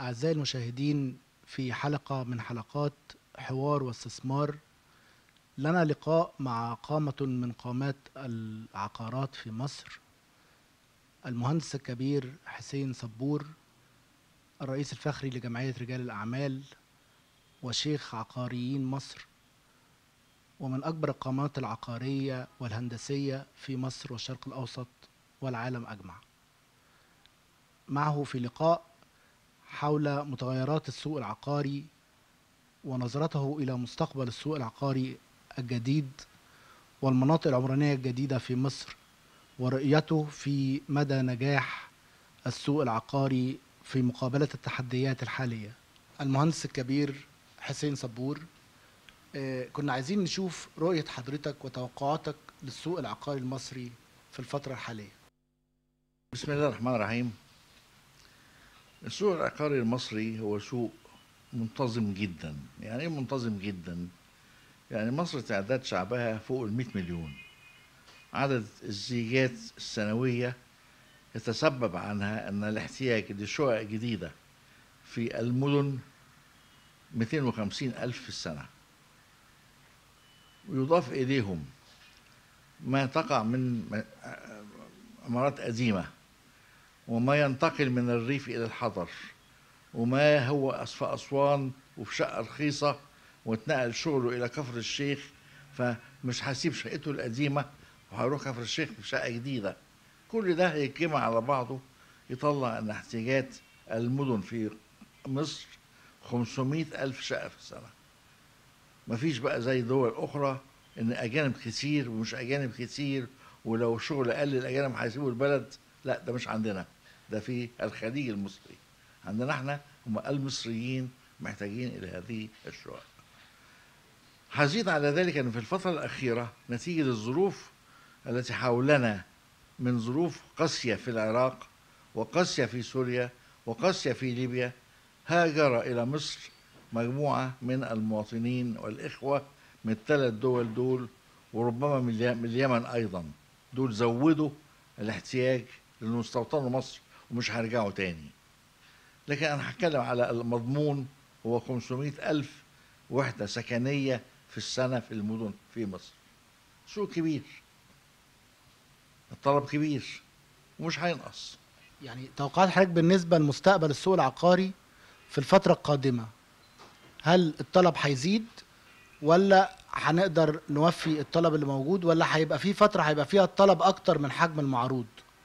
أعزائي المشاهدين في حلقة من حلقات حوار واستثمار لنا لقاء مع قامة من قامات العقارات في مصر المهندس الكبير حسين صبور الرئيس الفخري لجمعية رجال الأعمال وشيخ عقاريين مصر ومن أكبر القامات العقارية والهندسية في مصر والشرق الأوسط والعالم أجمع معه في لقاء حول متغيرات السوق العقاري ونظرته إلى مستقبل السوق العقاري الجديد والمناطق العمرانية الجديدة في مصر ورؤيته في مدى نجاح السوق العقاري في مقابلة التحديات الحالية المهندس الكبير حسين صبور آه، كنا عايزين نشوف رؤية حضرتك وتوقعاتك للسوق العقاري المصري في الفترة الحالية بسم الله الرحمن الرحيم السوق العقاري المصري هو سوق منتظم جدا يعني ايه منتظم جدا يعني مصر تعداد شعبها فوق ال 100 مليون عدد الزيجات السنوية يتسبب عنها أن الاحتياج لشقق جديدة في المدن 250 ألف في السنة ويضاف إليهم ما تقع من عمارات قديمة وما ينتقل من الريف إلى الحضر وما هو في أسوان وفي شقة رخيصة واتنقل شغله إلى كفر الشيخ فمش هسيب شقته القديمة وهروح كفر الشيخ في شقة جديدة كل ده هيتجمع على بعضه يطلع أن احتياجات المدن في مصر 500 ألف شقة في السنة مفيش بقى زي دول أخرى إن أجانب كتير ومش أجانب كتير ولو شغل قل الأجانب هيسيبوا البلد لا ده مش عندنا ده في الخليج المصري عندنا احنا هم المصريين محتاجين إلى هذه الشقق هزيد على ذلك أن في الفترة الأخيرة نتيجة الظروف التي حولنا من ظروف قاسية في العراق وقاسية في سوريا وقاسية في ليبيا هاجر إلى مصر مجموعة من المواطنين والإخوة من الثلاث دول دول وربما من اليمن أيضا دول زودوا الاحتياج لأنه استوطنوا مصر ومش هيرجعوا تاني لكن أنا هتكلم على المضمون هو 500 ألف وحدة سكنية في السنة في المدن في مصر سوق كبير الطلب كبير ومش هينقص يعني توقعات حضرتك بالنسبة لمستقبل السوق العقاري في الفترة القادمة هل الطلب هيزيد ولا هنقدر نوفي الطلب اللي موجود ولا هيبقى في فترة هيبقى فيها الطلب أكتر من حجم المعروض؟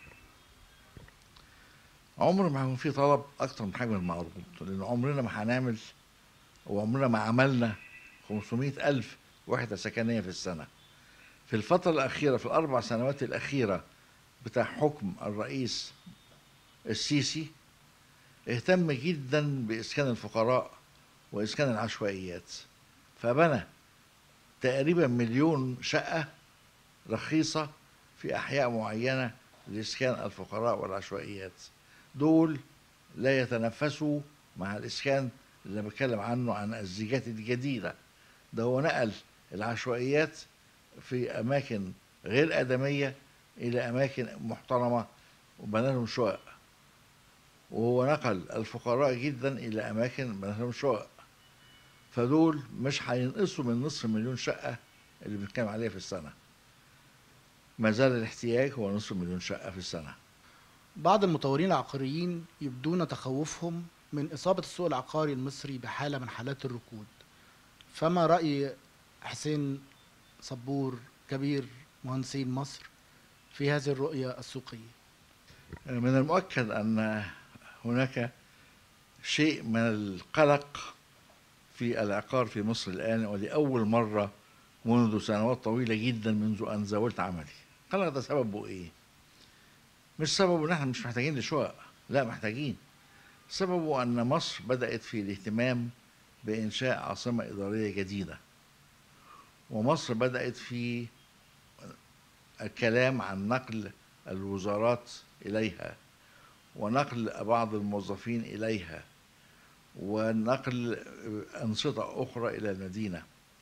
عمر ما هيكون في طلب أكتر من حجم المعروض لأن عمرنا ما هنعمل وعمرنا ما عملنا 500 ألف وحدة سكنية في السنة في الفترة الأخيرة في الأربع سنوات الأخيرة بتاع حكم الرئيس السيسي اهتم جدا بإسكان الفقراء وإسكان العشوائيات فبنى تقريبا مليون شقة رخيصة في أحياء معينة لإسكان الفقراء والعشوائيات دول لا يتنفسوا مع الإسكان اللي بتكلم عنه عن الزيجات الجديدة ده هو نقل العشوائيات في أماكن غير آدمية إلى أماكن محترمة وبنى لهم شقق وهو نقل الفقراء جدا إلى أماكن بنى لهم شقق فدول مش هينقصوا من نصف مليون شقة اللي بنتكلم عليها في السنة ما زال الاحتياج هو نصف مليون شقة في السنة بعض المطورين العقاريين يبدون تخوفهم من إصابة السوق العقاري المصري بحالة من حالات الركود فما رأي حسين صبور كبير مهندسين مصر في هذه الرؤية السوقية من المؤكد أن هناك شيء من القلق في العقار في مصر الآن ولأول مرة منذ سنوات طويلة جدا منذ أن زاولت عملي القلق ده سببه إيه؟ مش سببه إن إحنا مش محتاجين لشقق لا محتاجين سببه أن مصر بدأت في الاهتمام بإنشاء عاصمة إدارية جديدة ومصر بدأت في الكلام عن نقل الوزارات إليها ونقل بعض الموظفين إليها ونقل أنشطة أخرى إلى المدينة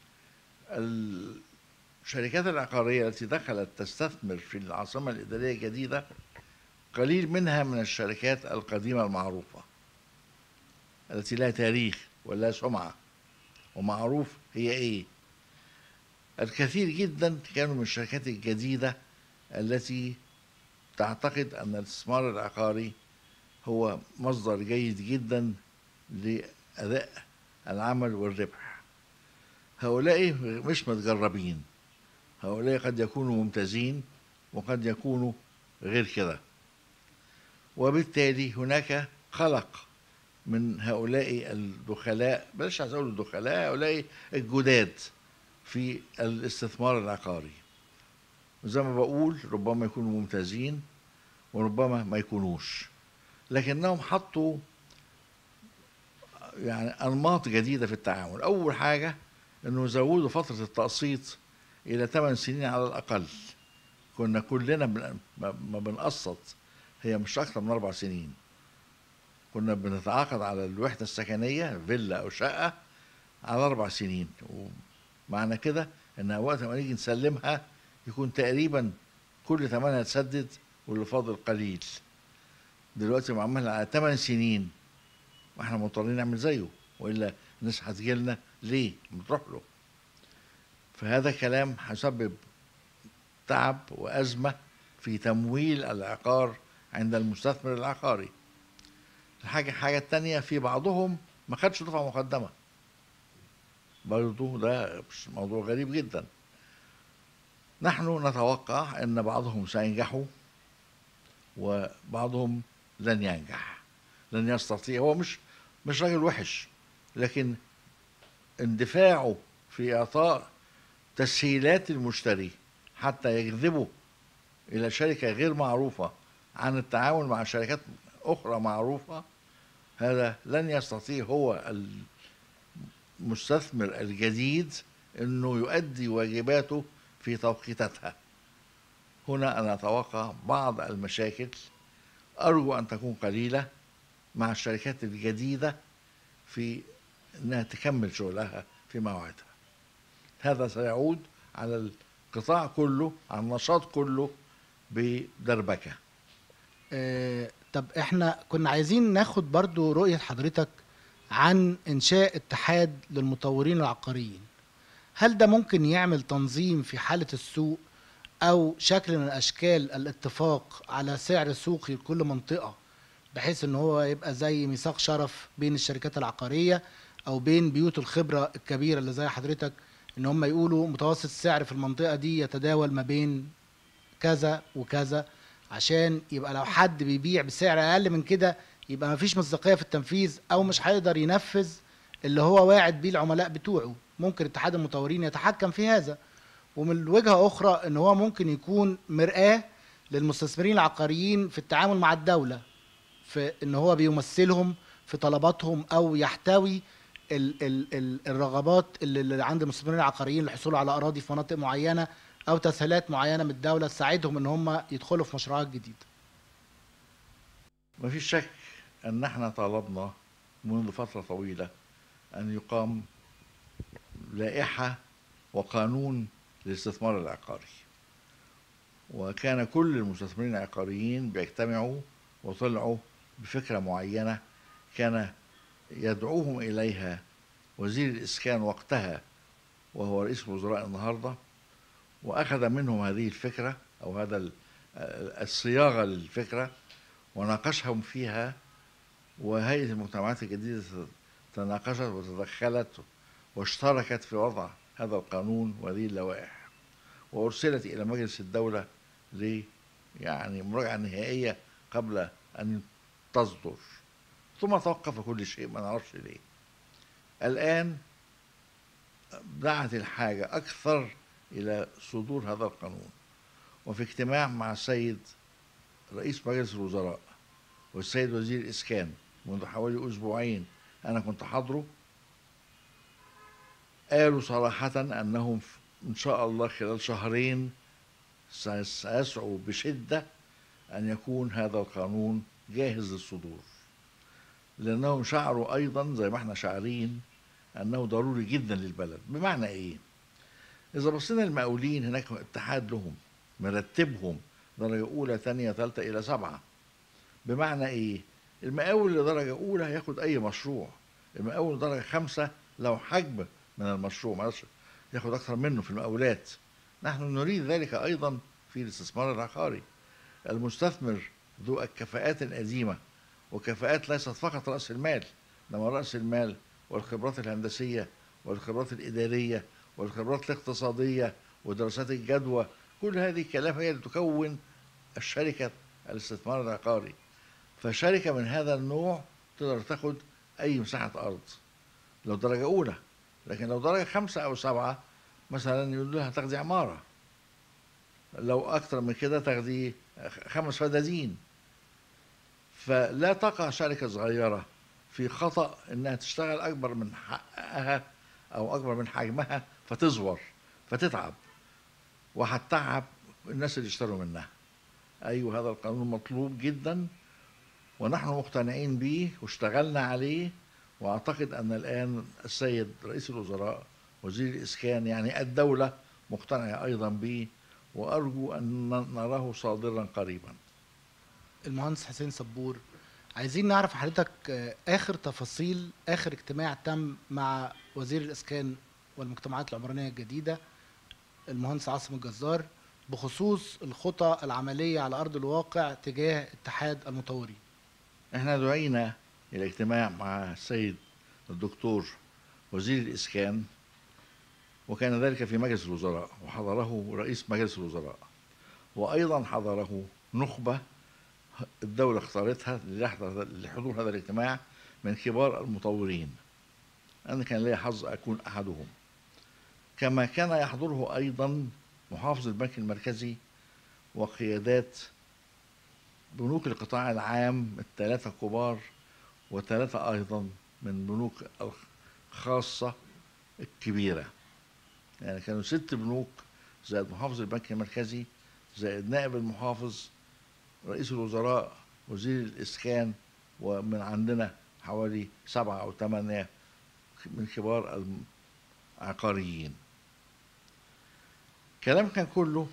الشركات العقارية التي دخلت تستثمر في العاصمة الإدارية الجديدة قليل منها من الشركات القديمة المعروفة التي لها تاريخ ولها سمعة ومعروف هي إيه الكثير جدا كانوا من الشركات الجديدة التي تعتقد أن الاستثمار العقاري هو مصدر جيد جدا لأداء العمل والربح هؤلاء مش متجربين هؤلاء قد يكونوا ممتازين وقد يكونوا غير كده وبالتالي هناك قلق من هؤلاء الدخلاء بلاش عايز اقول الدخلاء هؤلاء الجداد في الاستثمار العقاري زي ما بقول ربما يكونوا ممتازين وربما ما يكونوش لكنهم حطوا يعني انماط جديده في التعامل اول حاجه انه زودوا فتره التقسيط الى 8 سنين على الاقل كنا كلنا بن- ما ما بنقسط هي مش اكتر من اربع سنين كنا بنتعاقد على الوحده السكنيه فيلا او شقه على اربع سنين ومعنى كده ان وقت ما نيجي نسلمها يكون تقريبا كل ثمنها اتسدد واللي فاضل قليل دلوقتي معمل على 8 سنين واحنا مضطرين نعمل زيه والا الناس هتجيلنا ليه؟ بتروح له فهذا كلام هيسبب تعب وازمه في تمويل العقار عند المستثمر العقاري الحاجه الحاجه الثانيه في بعضهم ما خدش دفعه مقدمه برضه ده موضوع غريب جدا نحن نتوقع ان بعضهم سينجحوا وبعضهم لن ينجح لن يستطيع هو مش مش راجل وحش لكن اندفاعه في اعطاء تسهيلات المشتري حتى يجذبه الى شركه غير معروفه عن التعامل مع شركات اخرى معروفه هذا لن يستطيع هو المستثمر الجديد انه يؤدي واجباته في توقيتاتها هنا انا اتوقع بعض المشاكل ارجو ان تكون قليله مع الشركات الجديده في انها تكمل شغلها في مواعيدها هذا سيعود على القطاع كله على النشاط كله بدربكه آه، طب احنا كنا عايزين ناخد برضو رؤية حضرتك عن انشاء اتحاد للمطورين العقاريين هل ده ممكن يعمل تنظيم في حالة السوق او شكل من اشكال الاتفاق على سعر سوقي لكل منطقة بحيث ان هو يبقى زي ميثاق شرف بين الشركات العقارية او بين بيوت الخبرة الكبيرة اللي زي حضرتك ان هم يقولوا متوسط السعر في المنطقة دي يتداول ما بين كذا وكذا عشان يبقى لو حد بيبيع بسعر اقل من كده يبقى مفيش مصداقيه في التنفيذ او مش هيقدر ينفذ اللي هو واعد بيه العملاء بتوعه ممكن اتحاد المطورين يتحكم في هذا ومن وجهه اخرى ان هو ممكن يكون مرآة للمستثمرين العقاريين في التعامل مع الدوله في ان هو بيمثلهم في طلباتهم او يحتوي ال ال ال الرغبات اللي, اللي عند المستثمرين العقاريين للحصول على اراضي في مناطق معينه او تسهيلات معينه من الدوله تساعدهم ان هم يدخلوا في مشروعات جديده ما فيش شك ان احنا طالبنا منذ فتره طويله ان يقام لائحه وقانون للاستثمار العقاري وكان كل المستثمرين العقاريين بيجتمعوا وطلعوا بفكره معينه كان يدعوهم اليها وزير الاسكان وقتها وهو رئيس الوزراء النهارده واخذ منهم هذه الفكره او هذا ال- الصياغه للفكره وناقشهم فيها وهيئه المجتمعات الجديده تناقشت وتدخلت واشتركت في وضع هذا القانون وهذه اللوائح وارسلت الى مجلس الدوله ل يعني مراجعه نهائيه قبل ان تصدر ثم توقف كل شيء ما نعرفش ليه الان دعت الحاجه اكثر الى صدور هذا القانون وفي اجتماع مع السيد رئيس مجلس الوزراء والسيد وزير الاسكان منذ حوالي اسبوعين انا كنت حاضره قالوا صراحة أنهم إن شاء الله خلال شهرين سيسعوا بشدة أن يكون هذا القانون جاهز للصدور لأنهم شعروا أيضا زي ما احنا شاعرين أنه ضروري جدا للبلد بمعنى إيه؟ إذا بصينا المقاولين هناك اتحاد لهم مرتبهم درجة أولى ثانية ثالثة إلى سبعة بمعنى إيه؟ المقاول اللي درجة أولى هياخد أي مشروع المقاول درجة خمسة لو حجم من المشروع ما يقدرش ياخد أكثر منه في المقاولات نحن نريد ذلك أيضا في الاستثمار العقاري المستثمر ذو الكفاءات القديمة وكفاءات ليست فقط رأس المال إنما رأس المال والخبرات الهندسية والخبرات الإدارية والخبرات الاقتصادية ودراسات الجدوى كل هذه كلام هي اللي تكون الشركة الاستثمار العقاري فشركة من هذا النوع تقدر تاخد أي مساحة أرض لو درجة أولى لكن لو درجة خمسة أو سبعة مثلا يقول لها تاخدي عمارة لو أكتر من كده تاخدي خمس فدادين فلا تقع شركة صغيرة في خطأ إنها تشتغل أكبر من حقها أو أكبر من حجمها فتزور فتتعب وهتتعب الناس اللي يشتروا منها أيوة هذا القانون مطلوب جدا ونحن مقتنعين به واشتغلنا عليه واعتقد ان الان السيد رئيس الوزراء وزير الاسكان يعني الدوله مقتنعه ايضا به وارجو ان نراه صادرا قريبا. المهندس حسين صبور عايزين نعرف حضرتك آه، اخر تفاصيل اخر اجتماع تم مع وزير الاسكان والمجتمعات العمرانيه الجديده المهندس عاصم الجزار بخصوص الخطى العمليه على ارض الواقع تجاه اتحاد المطورين. احنا دعينا الى اجتماع مع السيد الدكتور وزير الاسكان وكان ذلك في مجلس الوزراء وحضره رئيس مجلس الوزراء وايضا حضره نخبه الدوله اختارتها ليحضر- لحضور هذا الاجتماع من كبار المطورين انا كان لي حظ اكون احدهم كما كان يحضره ايضا محافظ البنك المركزي وقيادات بنوك القطاع العام الثلاثة كبار وثلاثة أيضا من بنوك الخاصة الكبيرة يعني كانوا ست بنوك زائد محافظ البنك المركزي زائد نائب المحافظ رئيس الوزراء وزير الإسكان ومن عندنا حوالي سبعة أو ثمانية من كبار العقاريين كلام كان كله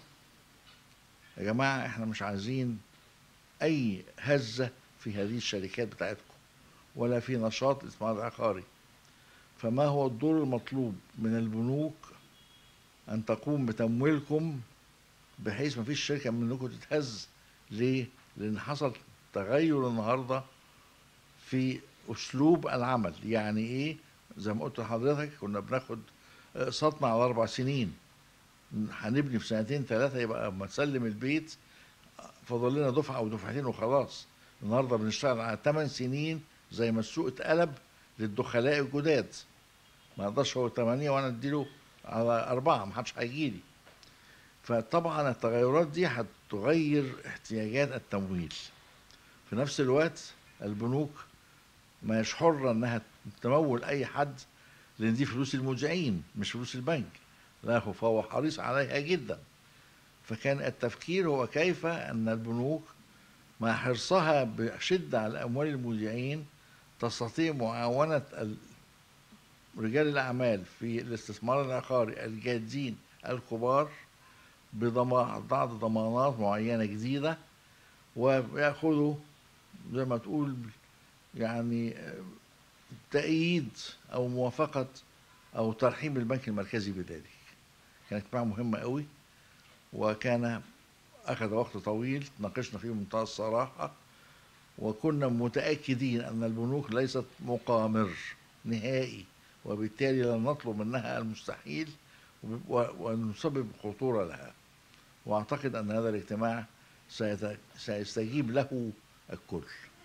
يا جماعة احنا مش عايزين اي هزه في هذه الشركات بتاعتكم ولا في نشاط الاستثمار العقاري فما هو الدور المطلوب من البنوك ان تقوم بتمويلكم بحيث ما فيش شركه منكم تتهز ليه لان حصل تغير النهارده في اسلوب العمل يعني ايه زي ما قلت لحضرتك كنا بناخد اقساطنا على اربع سنين هنبني في سنتين ثلاثه يبقى اما تسلم البيت فاضل لنا دفعه او دفعتين وخلاص النهارده بنشتغل على 8 سنين زي ما السوق اتقلب للدخلاء الجداد ما يقدرش هو 8 وانا اديله على أربعة ما حدش هيجي لي فطبعا التغيرات دي هتغير احتياجات التمويل في نفس الوقت البنوك مش حرة انها تمول اي حد لان دي فلوس المودعين مش فلوس البنك لا هو فهو حريص عليها جدا فكان التفكير هو كيف ان البنوك مع حرصها بشده على اموال المودعين تستطيع معاونه ال- رجال الاعمال في الاستثمار العقاري الجادين الكبار بضمان بعض ضمانات معينه جديده وياخذوا زي ما تقول يعني آه، تأييد أو موافقة أو ترحيب البنك المركزي بذلك كانت اجتماع مهمة قوي وكان أخذ وقت طويل ناقشنا فيه بمنتهى الصراحة وكنا متأكدين أن البنوك ليست مقامر نهائي وبالتالي لن نطلب منها المستحيل وب- و- ونسبب خطورة لها وأعتقد أن هذا الاجتماع سيت- سيستجيب له الكل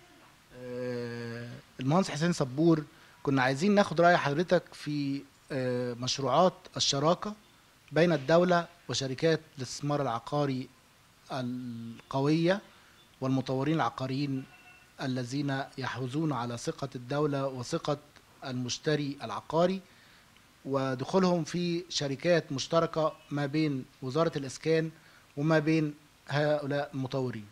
آه، المهندس حسين صبور كنا عايزين ناخد رأي حضرتك في آه، مشروعات الشراكة بين الدولة وشركات الاستثمار العقاري القوية والمطورين العقاريين الذين يحوزون على ثقة الدولة وثقة المشتري العقاري ودخولهم في شركات مشتركة ما بين وزارة الإسكان وما بين هؤلاء المطورين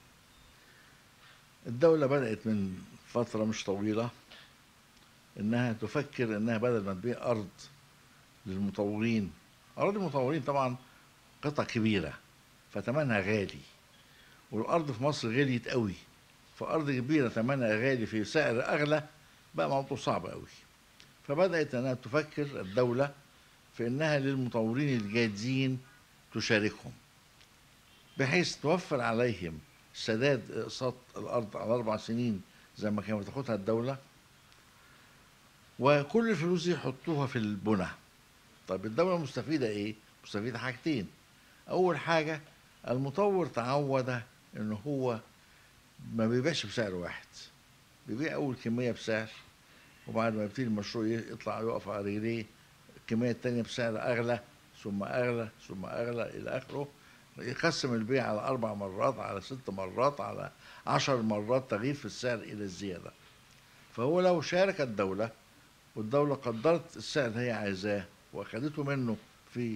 الدولة بدأت من فترة مش طويلة إنها تفكر إنها بدل ما تبيع أرض للمطورين أراضي المطورين طبعا قطع كبيرة فتمنها غالي والأرض في مصر غليت قوي فأرض كبيرة تمنها غالي في سعر أغلى بقى موضوع صعب قوي فبدات انها تفكر الدوله في انها للمطورين الجادين تشاركهم بحيث توفر عليهم سداد اقساط الارض على اربع سنين زي ما كانت بتاخدها الدوله وكل الفلوس دي يحطوها في البنى طيب الدوله مستفيده ايه مستفيده حاجتين اول حاجه المطور تعود ان هو ما بيبيعش بسعر واحد بيبيع اول كميه بسعر وبعد ما يبتدي المشروع يطلع يقف على رجليه الكميه الثانيه بسعر اغلى ثم اغلى ثم اغلى الى اخره يقسم البيع على اربع مرات على ست مرات على عشر مرات تغيير في السعر الى الزياده فهو لو شارك الدوله والدوله قدرت السعر اللي هي عايزاه واخدته منه في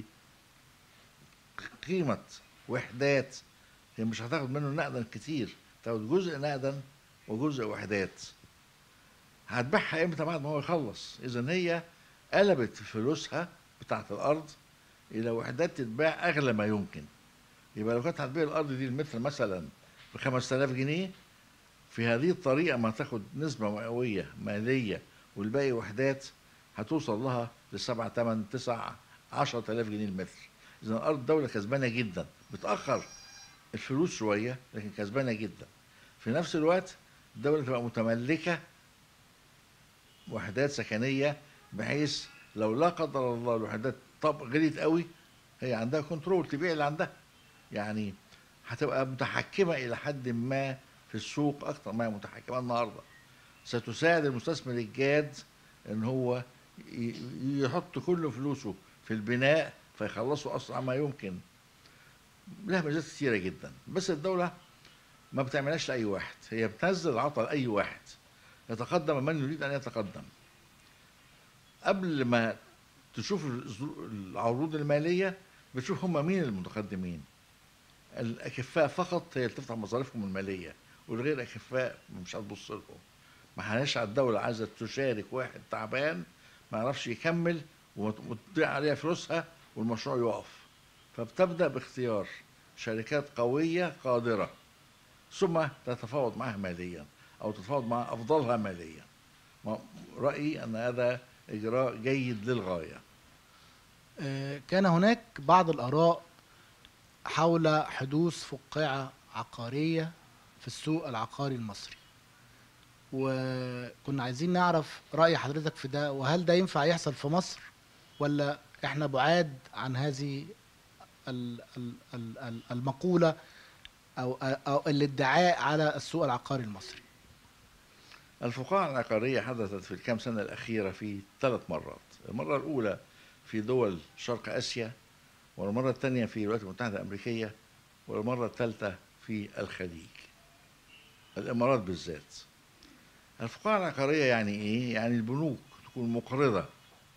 قيمه وحدات هي مش هتاخد منه نقدا كتير تاخد جزء نقدا وجزء وحدات هتبيعها امتى بعد ما هو يخلص اذا هي قلبت فلوسها بتاعت الارض الى وحدات تتباع اغلى ما يمكن يبقى لو كانت هتبيع الارض دي المتر مثلا ب 5000 جنيه في هذه الطريقه ما تاخد نسبه مئويه ماليه والباقي وحدات هتوصل لها ل 7 8 9 10000 جنيه المتر اذا الارض الدوله كسبانه جدا بتاخر الفلوس شويه لكن كسبانه جدا في نفس الوقت الدوله تبقى متملكه وحدات سكنيه بحيث لو لا قدر الله الوحدات طب غليت قوي هي عندها كنترول تبيع اللي عندها يعني هتبقى متحكمه الى حد ما في السوق اكتر ما هي متحكمه النهارده ستساعد المستثمر الجاد ان هو ي- يحط كل فلوسه في البناء فيخلصوا اسرع ما يمكن لها ميزات كتيره جدا بس الدوله ما بتعملهاش لاي واحد هي بتنزل العطاء لاي واحد يتقدم من يريد ان يتقدم قبل ما تشوف الظرو- العروض الماليه بتشوف هم مين المتقدمين الاكفاء فقط هي اللي تفتح مصاريفهم الماليه والغير اكفاء مش هتبص لهم ما هناش على الدوله عايزه تشارك واحد تعبان ما يعرفش يكمل وت- وتضيع عليها فلوسها والمشروع يقف فبتبدا باختيار شركات قويه قادره ثم تتفاوض معها ماليا او تتفاوض مع افضلها ماليا ما- رايي ان هذا اجراء جيد للغايه آه، كان هناك بعض الآراء حول حدوث فقاعة عقارية في السوق العقاري المصري وكنا عايزين نعرف رأي حضرتك في ده وهل ده ينفع يحصل في مصر ولا احنا بعاد عن هذه ال- ال- ال- ال- المقولة أو, أو الادعاء على السوق العقاري المصري الفقاعة العقارية حدثت في الكام سنة الأخيرة في ثلاث مرات المرة الأولى في دول شرق آسيا والمرة الثانية في الولايات المتحدة الأمريكية والمرة الثالثة في الخليج الإمارات بالذات الفقاعة العقارية يعني إيه؟ يعني البنوك تكون مقرضة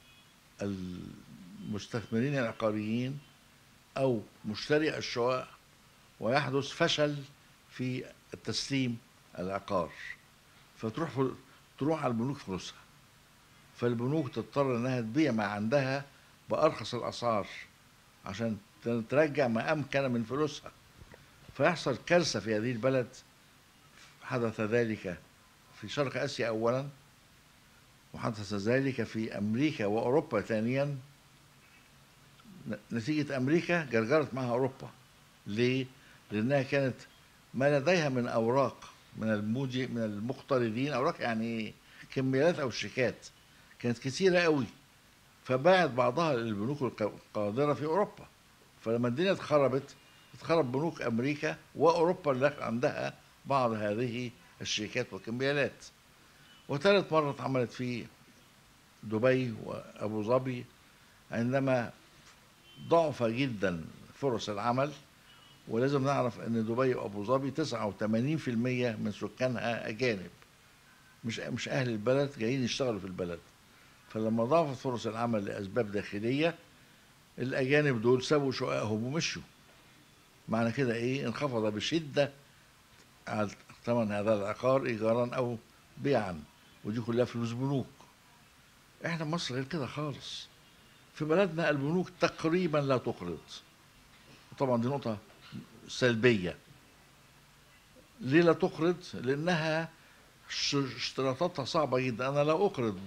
المستثمرين العقاريين أو مشتري الشقق ويحدث فشل في التسليم العقار فتروح فل... تروح على البنوك فلوسها فالبنوك تضطر انها تبيع ما عندها بارخص الاسعار عشان ت- ترجع ما امكن من فلوسها فيحصل كارثه في هذه البلد حدث ذلك في شرق اسيا اولا وحدث ذلك في امريكا واوروبا ثانيا ن- نتيجه امريكا جرجرت معها اوروبا ليه؟ لانها كانت ما لديها من اوراق من المودي من المقترضين اوراق يعني كميات او شيكات كانت كثيره قوي فباعت بعضها للبنوك الق- القادره في اوروبا فلما الدنيا اتخربت اتخرب بنوك امريكا واوروبا اللي عندها بعض هذه الشيكات والكمبيالات وثالث مره اتعملت في دبي وابو ظبي عندما ضعف جدا فرص العمل ولازم نعرف ان دبي وابو ظبي 89% من سكانها اجانب مش مش اهل البلد جايين يشتغلوا في البلد فلما ضعفت فرص العمل لاسباب داخليه الاجانب دول سابوا شققهم ومشوا معنى كده ايه انخفض بشده على ثمن هذا العقار ايجارا او بيعا ودي كلها فلوس بنوك احنا مصر غير كده خالص في بلدنا البنوك تقريبا لا تقرض طبعا دي نقطه سلبيه ليه لا تقرض لانها ش- اشتراطاتها صعبة جدا أنا لا أقرض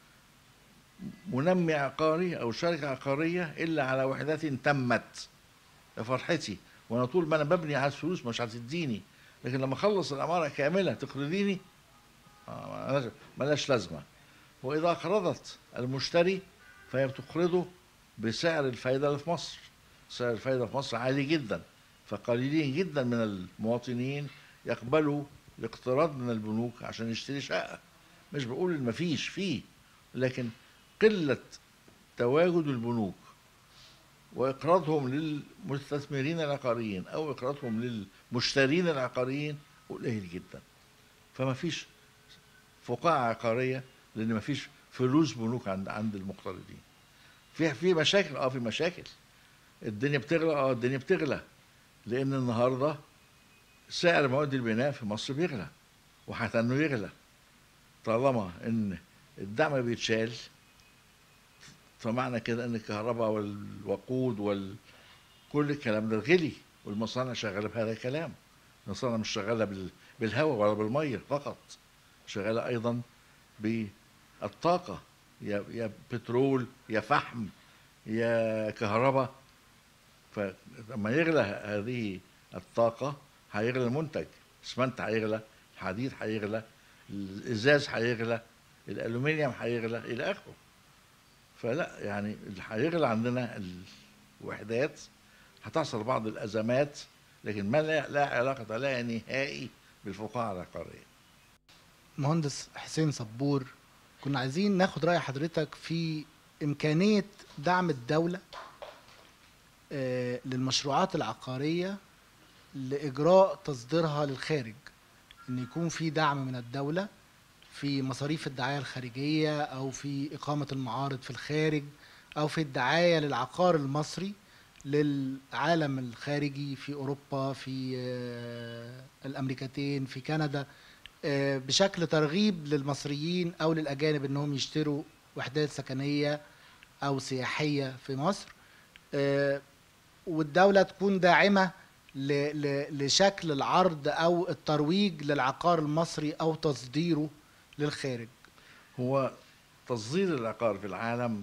منمي عقاري أو شركة عقارية إلا على وحدات تمت يا فرحتي وأنا طول ما أنا ببني عايز فلوس مش هتديني لكن لما أخلص العمارة كاملة تقرضيني آه، ملهاش- ملهاش لازمة وإذا أقرضت المشتري فهي بتقرضه بسعر الفايدة اللي في مصر سعر الفايدة في مصر عالي جدا فقليلين جدا من المواطنين يقبلوا الاقتراض من البنوك عشان يشتري شقة مش بقول ان مفيش فيه لكن قلة تواجد البنوك وإقراضهم للمستثمرين العقاريين أو إقراضهم للمشترين العقاريين قليل جدا فما فيش فقاعة عقارية لأن ما فيش فلوس بنوك عند عند المقترضين في في مشاكل اه في مشاكل الدنيا بتغلى اه الدنيا بتغلى لأن النهارده سعر مواد البناء في مصر بيغلى وحتى انه يغلى طالما ان الدعم بيتشال فمعنى كده ان الكهرباء والوقود وال كل الكلام ده غلي والمصانع شغاله بهذا الكلام المصانع مش شغاله بال... بالهواء ولا بالميه فقط شغاله ايضا بالطاقه يا يا بترول يا فحم يا كهرباء فلما يغلى هذه الطاقه هيغلى المنتج الاسمنت هيغلى الحديد هيغلى الازاز هيغلى الالومنيوم هيغلى الى اخره فلا يعني اللي هيغلى عندنا الوحدات هتحصل بعض الازمات لكن ما لا, لا علاقه لها نهائي بالفقاعه العقاريه مهندس حسين صبور كنا عايزين ناخد رأي حضرتك في إمكانية دعم الدولة آه، للمشروعات العقارية لإجراء تصديرها للخارج إن يكون في دعم من الدولة في مصاريف الدعاية الخارجية أو في إقامة المعارض في الخارج أو في الدعاية للعقار المصري للعالم الخارجي في أوروبا في آه، الأمريكتين في كندا آه، بشكل ترغيب للمصريين او للاجانب انهم يشتروا وحدات سكنيه او سياحيه في مصر آه، والدوله تكون داعمه ل- ل- لشكل العرض او الترويج للعقار المصري او تصديره للخارج هو تصدير العقار في العالم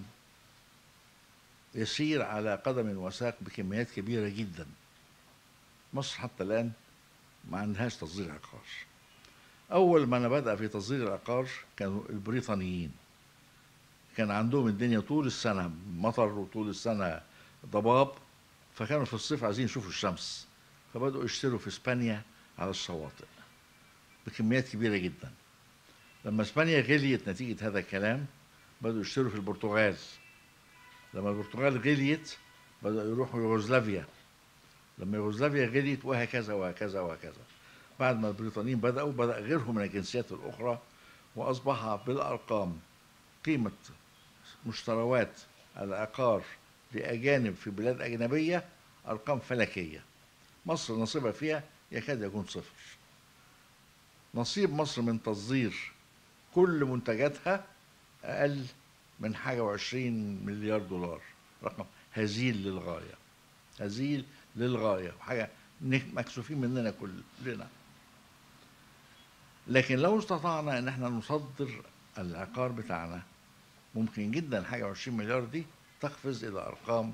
يسير على قدم وساق بكميات كبيرة جدا مصر حتى الآن ما عندهاش تصدير عقار أول ما أنا بدأ في تصدير العقار كانوا البريطانيين كان عندهم الدنيا طول السنة مطر وطول السنة ضباب فكانوا في الصيف عايزين يشوفوا الشمس فبدأوا يشتروا في إسبانيا على الشواطئ بكميات كبيرة جدا لما إسبانيا غليت نتيجة هذا الكلام بدأوا يشتروا في البرتغال لما البرتغال غليت بدأوا يروحوا يوغوسلافيا لما يوغوسلافيا غليت وهكذا وهكذا وهكذا بعد ما البريطانيين بدأوا بدأ غيرهم من الجنسيات الأخرى وأصبح بالأرقام قيمة مشتروات العقار لأجانب في بلاد أجنبية أرقام فلكية مصر نصيبها فيها يكاد يكون صفر نصيب مصر من تصدير كل منتجاتها أقل من حاجة وعشرين مليار دولار رقم هزيل للغاية هزيل للغاية وحاجة نك- مكسوفين مننا كلنا لكن لو استطعنا ان احنا نصدر العقار بتاعنا ممكن جدا حاجة وعشرين مليار دي تقفز الى ارقام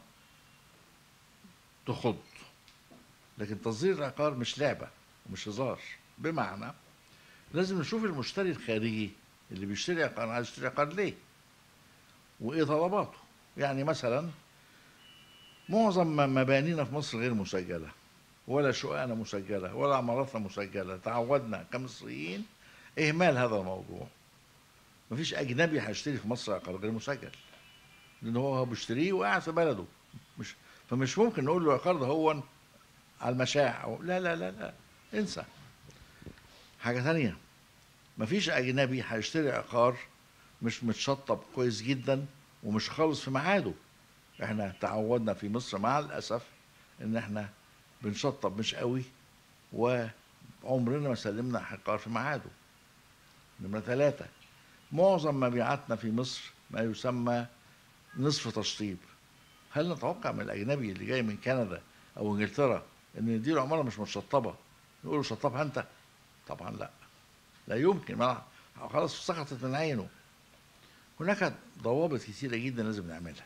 تخض لكن تصدير العقار مش لعبة ومش هزار بمعنى لازم نشوف المشتري الخارجي اللي بيشتري عقار عايز يشتري عقار ليه وايه طلباته يعني مثلا معظم م- مبانينا في مصر غير مسجله ولا شققنا مسجله ولا عماراتنا مسجله تعودنا كمصريين اهمال هذا الموضوع مفيش اجنبي هيشتري في مصر عقار غير مسجل لان هو هو بيشتريه وقاعد في بلده مش فمش ممكن نقول له العقار ده هو على المشاع أو لا لا لا لا انسى حاجه ثانيه مفيش اجنبي هيشتري عقار مش متشطب كويس جدا ومش خالص في ميعاده احنا تعودنا في مصر مع الاسف ان احنا بنشطب مش قوي وعمرنا ما سلمنا عقار في ميعاده نمرة ثلاثة معظم مبيعاتنا في مصر ما يسمى نصف تشطيب هل نتوقع من الأجنبي اللي جاي من كندا أو إنجلترا إن نديله عمارة مش متشطبة نقول له شطبها أنت؟ طبعا لا لا يمكن ما خلاص سقطت من عينه هناك ضوابط كثيرة جدا لازم نعملها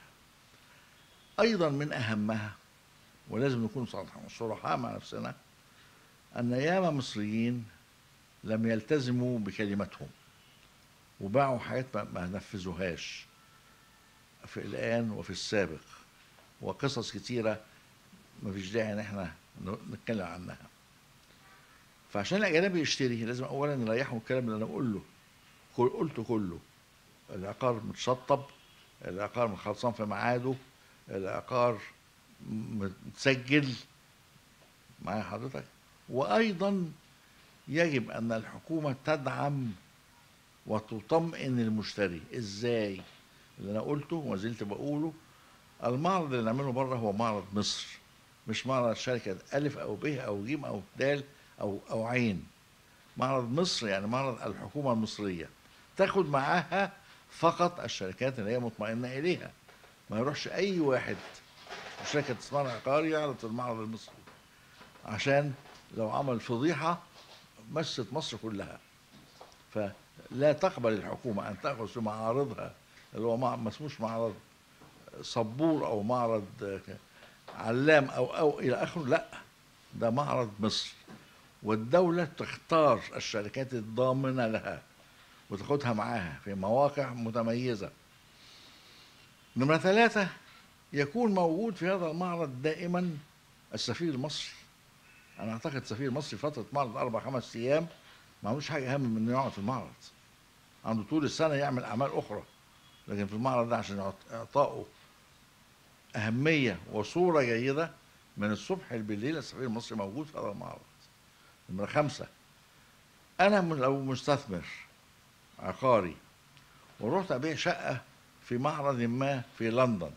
أيضا من أهمها ولازم نكون صراحة- صرحاء مع نفسنا أن ياما مصريين لم يلتزموا بكلمتهم وباعوا حاجات ما- ما نفذوهاش في الآن وفي السابق وقصص كتيرة ما فيش داعي ان احنا ن- نتكلم عنها فعشان الاجنبي يشتري لازم اولا نريحه الكلام اللي انا بقول له كل- قلته كله العقار متشطب العقار خلصان في ميعاده العقار م- متسجل معايا حضرتك وايضا يجب ان الحكومه تدعم وتطمئن المشتري ازاي اللي انا قلته وما زلت بقوله المعرض اللي نعمله بره هو معرض مصر مش معرض شركة ألف أو ب أو ج أو د أو أو عين معرض مصر يعني معرض الحكومة المصرية تاخد معاها فقط الشركات اللي هي مطمئنة إليها ما يروحش أي واحد شركة استثمار عقاري يعرض في المعرض المصري عشان لو عمل فضيحة مست مصر كلها فلا تقبل الحكومة أن تأخذ في معارضها اللي هو مع- ما اسموش معرض صبور او معرض آه، علام او او الى اخره لا ده معرض مصر والدوله تختار الشركات الضامنه لها وتاخدها معاها في مواقع متميزه نمرة ثلاثة يكون موجود في هذا المعرض دائما السفير المصري أنا أعتقد السفير المصري فترة معرض أربع خمس أيام ما عملوش حاجة أهم من إنه يقعد في المعرض عنده طول السنة يعمل أعمال أخرى لكن في المعرض ده عشان يعط- إعطائه أهمية وصورة جيدة من الصبح بالليل السفير المصري موجود في هذا المعرض نمرة خمسة أنا من- لو مستثمر عقاري ورحت أبيع شقة في معرض ما في لندن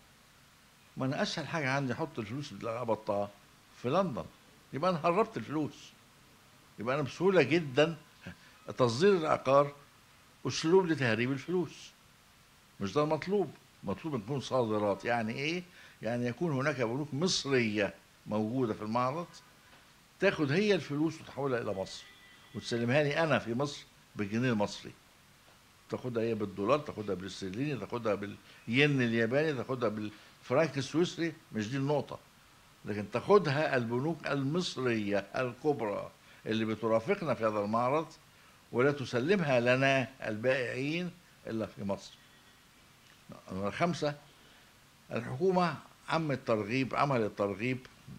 ما أنا أسهل حاجة عندي أحط الفلوس اللي قبضتها في لندن يبقى أنا هربت الفلوس يبقى أنا بسهولة جدا تصدير العقار أسلوب لتهريب الفلوس مش ده المطلوب مطلوب ان تكون صادرات يعني ايه يعني يكون هناك بنوك مصريه موجوده في المعرض تاخد هي الفلوس وتحولها الى مصر وتسلمها لي انا في مصر بالجنيه المصري تاخدها هي بالدولار تاخدها بالاسترليني تاخدها بالين الياباني تاخدها بالفرنك السويسري مش دي النقطه لكن تاخدها البنوك المصريه الكبرى اللي بترافقنا في هذا المعرض ولا تسلمها لنا البائعين الا في مصر نمرة خمسة الحكومة عمل ترغيب عمل الترغيب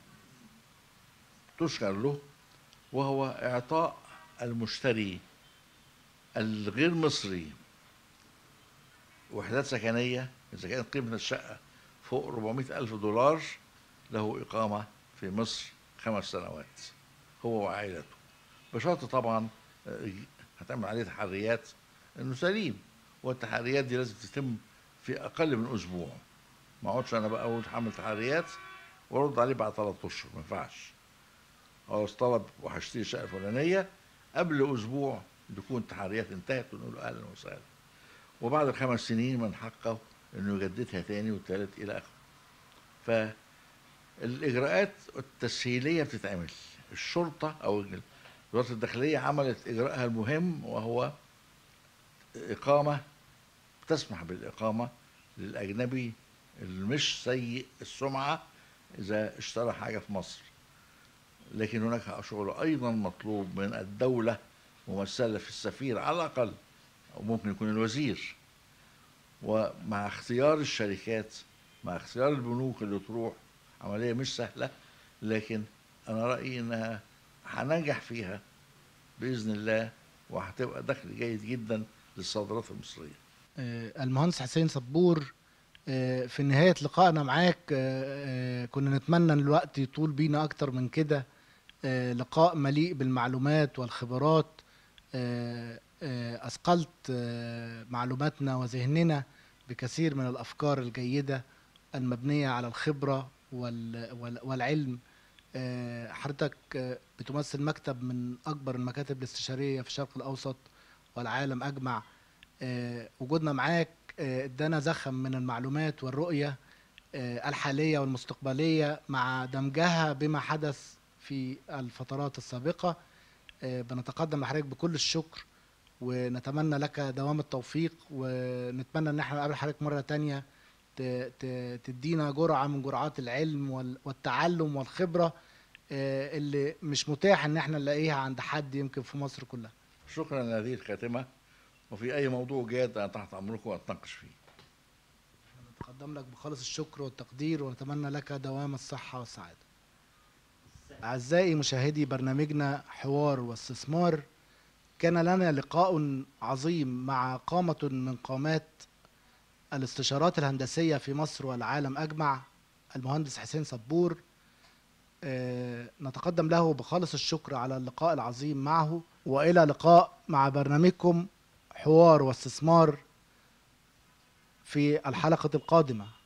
تشكر له وهو إعطاء المشتري الغير مصري وحدات سكنية إذا كانت قيمة الشقة فوق 400 ألف دولار له إقامة في مصر خمس سنوات هو وعائلته بشرط طبعا آه، هتعمل عليه تحريات إنه سليم والتحريات دي لازم تتم في اقل من اسبوع ما اقعدش انا بقى اقول هعمل تحريات وارد عليه بعد ثلاث اشهر ما ينفعش خلاص طلب وهشتري شقه فلانيه قبل اسبوع تكون التحريات انتهت ونقول له اهلا وسهلا وبعد الخمس سنين من حقه انه يجددها تاني والتالت الى اخره فالاجراءات التسهيليه بتتعمل الشرطه او وزاره الداخليه عملت اجراءها المهم وهو اقامه تسمح بالإقامة للأجنبي اللي مش سيء السمعة إذا اشترى حاجة في مصر لكن هناك شغل أيضا مطلوب من الدولة ممثلة في السفير على الأقل أو ممكن يكون الوزير ومع اختيار الشركات مع اختيار البنوك اللي تروح عملية مش سهلة لكن أنا رأيي إنها هننجح فيها بإذن الله وهتبقى دخل جيد جدا للصادرات المصرية آه، المهندس حسين صبور آه، في نهاية لقائنا معاك آه، آه، كنا نتمنى ان الوقت يطول بينا اكتر من كده آه، لقاء مليء بالمعلومات والخبرات آه، آه، اثقلت آه، معلوماتنا وذهننا بكثير من الافكار الجيدة المبنية على الخبرة وال- وال- والعلم آه، حضرتك آه، بتمثل مكتب من اكبر المكاتب الاستشارية في الشرق الاوسط والعالم اجمع آه، وجودنا معاك آه، ادانا زخم من المعلومات والرؤية آه، الحالية والمستقبلية مع دمجها بما حدث في الفترات السابقة آه، بنتقدم لحضرتك بكل الشكر ونتمنى لك دوام التوفيق ونتمنى ان احنا نقابل حضرتك مره تانية ت- ت- تدينا جرعه من جرعات العلم وال- والتعلم والخبره آه، اللي مش متاح ان احنا نلاقيها عند حد يمكن في مصر كلها شكرا لهذه الخاتمة وفي أي موضوع جاد أنا تحت أمركم وأتناقش فيه نتقدم لك بخالص الشكر والتقدير ونتمنى لك دوام الصحة والسعادة أعزائي مشاهدي برنامجنا حوار واستثمار كان لنا لقاء عظيم مع قامة من قامات الاستشارات الهندسية في مصر والعالم أجمع المهندس حسين صبور آه، نتقدم له بخالص الشكر على اللقاء العظيم معه وإلى لقاء مع برنامجكم حوار واستثمار في الحلقة القادمة